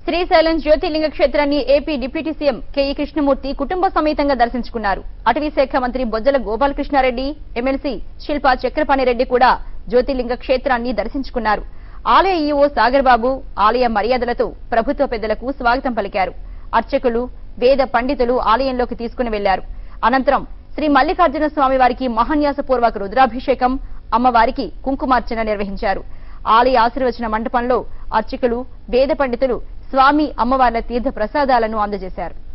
శ్రీశైలం జ్యోతిర్లింగ క్షేత్రాన్ని AP deputy CM K E Krishnamurthy కుటుంబ సమేతంగా దర్శించుకున్నారు అటవీ శాఖ మంత్రి బొజ్జల గోపాలకృష్ణారెడ్డి ఎమ్మెల్సీ శిల్పా చక్రపాణిరెడ్డి కూడా జ్యోతిర్లింగ క్షేత్రాన్ని దర్శించుకున్నారు ఆలయ ఈవో సాగర్ బాబు ఆలయ మర్యాదలతో ప్రభుత్వ పెద్దలకు స్వాగతం పలికారు అర్చకులు వేద పండితులు ఆలయంలోకి తీసుకుని వెళ్లారు అనంతరం శ్రీ మల్లికార్జున స్వామి వారికి మహాన్యాసపూర్వక రుద్రాభిషేకం అమ్మవారికి కుంకుమార్చన నిర్వహించారు ఆలయ ఆశీర్వచన మండపంలో అర్చకులు వేద పండితులు స్వామి అమ్మవార్ల తీర్థ ప్రసాదాలను అందజేశారు